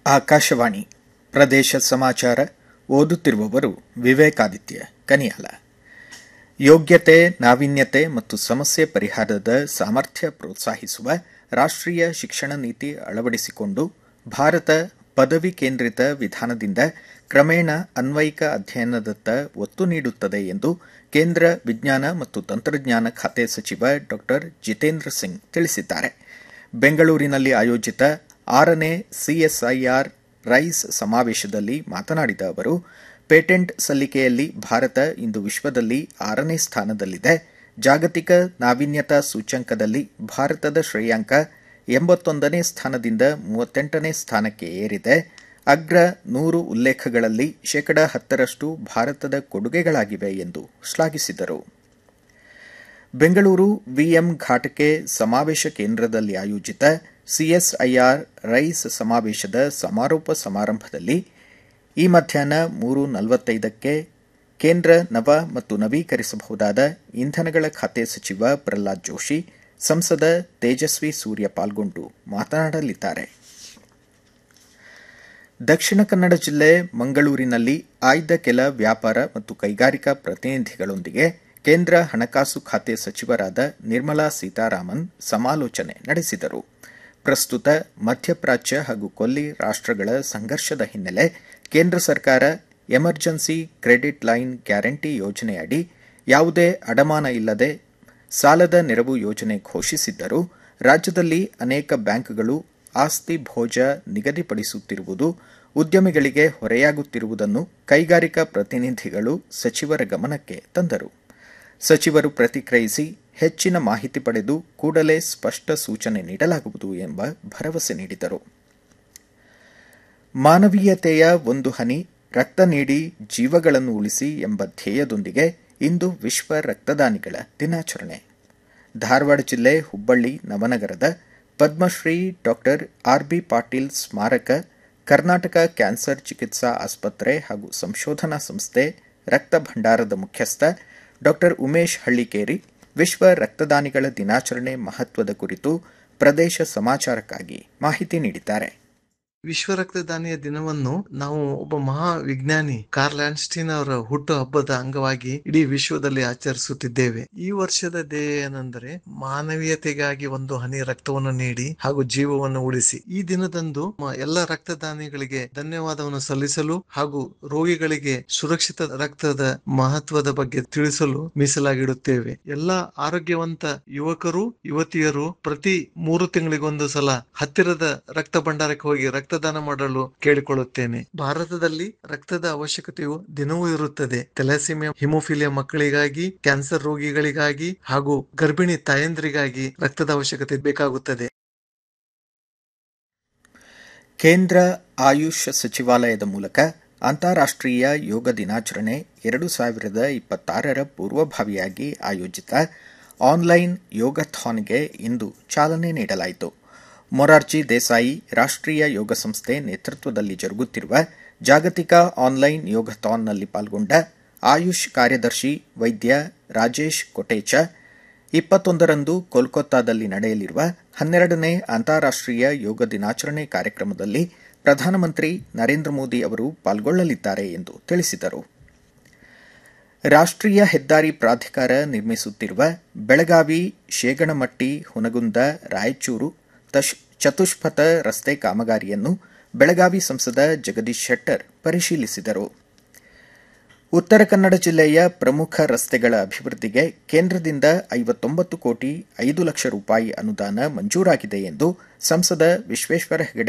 ಆಕಾಶವಾಣಿ ಪ್ರದೇಶ ಸಮಾಚಾರ ಓದುತ್ತಿರುವವರು ವಿವೇಕಾದಿತ್ಯ ಕನಿಯಾಲ ಯೋಗ್ಯತೆ ನಾವೀನ್ಯತೆ ಮತ್ತು ಸಮಸ್ಯೆ ಪರಿಹಾರದ ಸಾಮರ್ಥ್ಯ ಪ್ರೋತ್ಸಾಹಿಸುವ ರಾಷ್ಟ್ರೀಯ ಶಿಕ್ಷಣ ನೀತಿ ಅಳವಡಿಸಿಕೊಂಡು ಭಾರತ ಪದವಿ ಕೇಂದ್ರಿತ ವಿಧಾನದಿಂದ ಕ್ರಮೇಣ ಅನ್ವಯಿಕ ಅಧ್ಯಯನದತ್ತ ಒತ್ತು ನೀಡುತ್ತದೆ ಎಂದು ಕೇಂದ್ರ ವಿಜ್ಞಾನ ಮತ್ತು ತಂತ್ರಜ್ಞಾನ ಖಾತೆ ಸಚಿವ ಡಾ ಜಿತೇಂದ್ರ ಸಿಂಗ್ ತಿಳಿಸಿದ್ದಾರೆ ಬೆಂಗಳೂರಿನಲ್ಲಿ ಆಯೋಜಿತ ಆರನೇ ಸಿಎಸ್ಐಆರ್ ರೈಸ್ ಸಮಾವೇಶದಲ್ಲಿ ಮಾತನಾಡಿದ ಅವರು ಪೇಟೆಂಟ್ ಸಲ್ಲಿಕೆಯಲ್ಲಿ ಭಾರತ ಇಂದು ವಿಶ್ವದಲ್ಲಿ ಆರನೇ ಸ್ಥಾನದಲ್ಲಿದೆ ಜಾಗತಿಕ ನಾವೀನ್ಯತಾ ಸೂಚ್ಯಂಕದಲ್ಲಿ ಭಾರತದ ಶ್ರೇಯಾಂಕ ಎಂಬತ್ತೊಂದನೇ ಸ್ಥಾನದಿಂದ ಮೂವತ್ತೆಂಟನೇ ಸ್ಥಾನಕ್ಕೆ ಏರಿದೆ ಅಗ್ರ ನೂರು ಉಲ್ಲೇಖಗಳಲ್ಲಿ ಶೇಕಡ ಹತ್ತರಷ್ಟು ಭಾರತದ ಕೊಡುಗೆಗಳಾಗಿವೆ ಎಂದು ಶ್ಲಾಘಿಸಿದರು ಬೆಂಗಳೂರು ವಿಎಂ ಘಾಟಕೆ ಸಮಾವೇಶ ಕೇಂದ್ರದಲ್ಲಿ ಆಯೋಜಿತ ಸಿಎಸ್ಐಆರ್ ರೈಸ್ ಸಮಾವೇಶದ ಸಮಾರೋಪ ಸಮಾರಂಭದಲ್ಲಿ ಈ ಮಧ್ಯಾಹ್ನ ಮೂರು ನಲವತ್ತೈದಕ್ಕೆ ಕೇಂದ್ರ ನವ ಮತ್ತು ನವೀಕರಿಸಬಹುದಾದ ಇಂಧನಗಳ ಖಾತೆ ಸಚಿವ ಪ್ರಹ್ಲಾದ್ ಜೋಶಿ ಸಂಸದ ತೇಜಸ್ವಿ ಸೂರ್ಯ ಪಾಲ್ಗೊಂಡು ಮಾತನಾಡಲಿದ್ದಾರೆ ದಕ್ಷಿಣ ಕನ್ನಡ ಜಿಲ್ಲೆ ಮಂಗಳೂರಿನಲ್ಲಿ ಆಯ್ದ ಕೆಲ ವ್ಯಾಪಾರ ಮತ್ತು ಕೈಗಾರಿಕಾ ಪ್ರತಿನಿಧಿಗಳೊಂದಿಗೆ ಕೇಂದ್ರ ಹಣಕಾಸು ಖಾತೆ ಸಚಿವರಾದ ನಿರ್ಮಲಾ ಸೀತಾರಾಮನ್ ಸಮಾಲೋಚನೆ ನಡೆಸಿದರು ಪ್ರಸ್ತುತ ಮಧ್ಯಪ್ರಾಚ್ಯ ಹಾಗೂ ಕೊಲ್ಲಿ ರಾಷ್ಟ್ರಗಳ ಸಂಘರ್ಷದ ಹಿನ್ನೆಲೆ ಕೇಂದ್ರ ಸರ್ಕಾರ ಎಮರ್ಜೆನ್ಸಿ ಕ್ರೆಡಿಟ್ ಲೈನ್ ಗ್ಯಾರಂಟಿ ಯೋಜನೆಯಡಿ ಯಾವುದೇ ಅಡಮಾನ ಇಲ್ಲದೆ ಸಾಲದ ನೆರವು ಯೋಜನೆ ಘೋಷಿಸಿದ್ದರೂ ರಾಜ್ಯದಲ್ಲಿ ಅನೇಕ ಬ್ಯಾಂಕ್ಗಳು ಆಸ್ತಿ ಭೋಜ ನಿಗದಿಪಡಿಸುತ್ತಿರುವುದು ಉದ್ಯಮಿಗಳಿಗೆ ಹೊರೆಯಾಗುತ್ತಿರುವುದನ್ನು ಕೈಗಾರಿಕಾ ಪ್ರತಿನಿಧಿಗಳು ಸಚಿವರ ಗಮನಕ್ಕೆ ತಂದರು ಸಚಿವರು ಪ್ರತಿಕ್ರಿಯಿಸಿ ಹೆಚ್ಚಿನ ಮಾಹಿತಿ ಪಡೆದು ಕೂಡಲೇ ಸ್ಪಷ್ಟ ಸೂಚನೆ ನೀಡಲಾಗುವುದು ಎಂಬ ಭರವಸೆ ನೀಡಿದರು ಮಾನವೀಯತೆಯ ಒಂದು ಹನಿ ರಕ್ತ ನೀಡಿ ಜೀವಗಳನ್ನು ಉಳಿಸಿ ಎಂಬ ಧ್ಯೇಯದೊಂದಿಗೆ ಇಂದು ವಿಶ್ವ ರಕ್ತದಾನಿಗಳ ದಿನಾಚರಣೆ ಧಾರವಾಡ ಜಿಲ್ಲೆ ಹುಬ್ಬಳ್ಳಿ ನವನಗರದ ಪದ್ಮಶ್ರೀ ಡಾಕ್ಟರ್ ಆರ್ಬಿ ಪಾಟೀಲ್ ಸ್ಮಾರಕ ಕರ್ನಾಟಕ ಕ್ಯಾನ್ಸರ್ ಚಿಕಿತ್ಸಾ ಆಸ್ಪತ್ರೆ ಹಾಗೂ ಸಂಶೋಧನಾ ಸಂಸ್ಥೆ ರಕ್ತ ಭಂಡಾರದ ಮುಖ್ಯಸ್ಥ ಡಾಕ್ಟರ್ ಉಮೇಶ್ ಹಳ್ಳಿಕೇರಿ ವಿಶ್ವ ರಕ್ತದಾನಿಗಳ ದಿನಾಚರಣೆ ಮಹತ್ವದ ಕುರಿತು ಪ್ರದೇಶ ಸಮಾಚಾರಕ್ಕಾಗಿ ಮಾಹಿತಿ ನೀಡಿದ್ದಾರೆ ವಿಶ್ವ ರಕ್ತದಾನಿಯ ದಿನವನ್ನು ನಾವು ಒಬ್ಬ ಮಹಾ ವಿಜ್ಞಾನಿ ಕಾರ್ಲ್ ಆನ್ಸ್ಟೀನ್ ಅವರ ಹುಟ್ಟು ಹಬ್ಬದ ಅಂಗವಾಗಿ ಇಡೀ ವಿಶ್ವದಲ್ಲಿ ಆಚರಿಸುತ್ತಿದ್ದೇವೆ ಈ ವರ್ಷದ ಧ್ಯೇಯ ಏನೆಂದರೆ ಮಾನವೀಯತೆಗಾಗಿ ಒಂದು ಹನಿ ರಕ್ತವನ್ನು ನೀಡಿ ಹಾಗೂ ಜೀವವನ್ನು ಉಳಿಸಿ ಈ ದಿನದಂದು ಎಲ್ಲ ರಕ್ತದಾನಿಗಳಿಗೆ ಧನ್ಯವಾದವನ್ನು ಸಲ್ಲಿಸಲು ಹಾಗೂ ರೋಗಿಗಳಿಗೆ ಸುರಕ್ಷಿತ ರಕ್ತದ ಮಹತ್ವದ ಬಗ್ಗೆ ತಿಳಿಸಲು ಮೀಸಲಾಗಿಡುತ್ತೇವೆ ಎಲ್ಲ ಆರೋಗ್ಯವಂತ ಯುವಕರು ಯುವತಿಯರು ಪ್ರತಿ ಮೂರು ತಿಂಗಳಿಗೊಂದು ಸಲ ಹತ್ತಿರದ ರಕ್ತ ಭಂಡಾರಕ್ಕೆ ಹೋಗಿ ರಕ್ತ ರಕ್ತದಾನ ಮಾಡಲು ಕೇಳಿಕೊಳ್ಳುತ್ತೇನೆ ಭಾರತದಲ್ಲಿ ರಕ್ತದ ಅವಶ್ಯಕತೆಯು ದಿನವೂ ಇರುತ್ತದೆ ತೆಲಸಿಮಿಯಾ ಹಿಮೋಫಿಲಿಯಾ ಮಕ್ಕಳಿಗಾಗಿ ಕ್ಯಾನ್ಸರ್ ರೋಗಿಗಳಿಗಾಗಿ ಹಾಗೂ ಗರ್ಭಿಣಿ ತಾಯಂದ್ರಿಗಾಗಿ ರಕ್ತದ ಅವಶ್ಯಕತೆ ಬೇಕಾಗುತ್ತದೆ ಕೇಂದ್ರ ಆಯುಷ್ ಸಚಿವಾಲಯದ ಮೂಲಕ ಅಂತಾರಾಷ್ಟ್ರೀಯ ಯೋಗ ದಿನಾಚರಣೆ ಎರಡು ಸಾವಿರದ ಇಪ್ಪತ್ತಾರರ ಪೂರ್ವಭಾವಿಯಾಗಿ ಆಯೋಜಿತ ಆನ್ಲೈನ್ ಯೋಗಥಾನ್ಗೆ ಇಂದು ಚಾಲನೆ ನೀಡಲಾಯಿತು ಮೊರಾರ್ಜಿ ದೇಸಾಯಿ ರಾಷ್ಟ್ರೀಯ ಯೋಗ ಸಂಸ್ಥೆ ನೇತೃತ್ವದಲ್ಲಿ ಜರುಗುತ್ತಿರುವ ಜಾಗತಿಕ ಆನ್ಲೈನ್ ಯೋಗಥಾನ್ನಲ್ಲಿ ಪಾಲ್ಗೊಂಡ ಆಯುಷ್ ಕಾರ್ಯದರ್ಶಿ ವೈದ್ಯ ರಾಜೇಶ್ ಕೊಟೇಚ ಇಪ್ಪತ್ತೊಂದರಂದು ಕೋಲ್ಕತ್ತಾದಲ್ಲಿ ನಡೆಯಲಿರುವ ಹನ್ನೆರಡನೇ ಅಂತಾರಾಷ್ಟ್ರೀಯ ಯೋಗ ದಿನಾಚರಣೆ ಕಾರ್ಯಕ್ರಮದಲ್ಲಿ ಪ್ರಧಾನಮಂತ್ರಿ ನರೇಂದ್ರ ಮೋದಿ ಅವರು ಪಾಲ್ಗೊಳ್ಳಲಿದ್ದಾರೆ ಎಂದು ತಿಳಿಸಿದರು ರಾಷ್ಟ್ರೀಯ ಹೆದ್ದಾರಿ ಪ್ರಾಧಿಕಾರ ನಿರ್ಮಿಸುತ್ತಿರುವ ಬೆಳಗಾವಿ ಶೇಗಣಮಟ್ಟಿ ಹುನಗುಂದ ರಾಯಚೂರು ಚತುಷ್ಪಥ ರಸ್ತೆ ಕಾಮಗಾರಿಯನ್ನು ಬೆಳಗಾವಿ ಸಂಸದ ಜಗದೀಶ್ ಶೆಟ್ಟರ್ ಪರಿಶೀಲಿಸಿದರು ಉತ್ತರ ಕನ್ನಡ ಜಿಲ್ಲೆಯ ಪ್ರಮುಖ ರಸ್ತೆಗಳ ಅಭಿವೃದ್ಧಿಗೆ ಕೇಂದ್ರದಿಂದ ಐವತ್ತೊಂಬತ್ತು ಕೋಟಿ ಐದು ಲಕ್ಷ ರೂಪಾಯಿ ಅನುದಾನ ಮಂಜೂರಾಗಿದೆ ಎಂದು ಸಂಸದ ವಿಶ್ವೇಶ್ವರ ಹೆಗಡೆ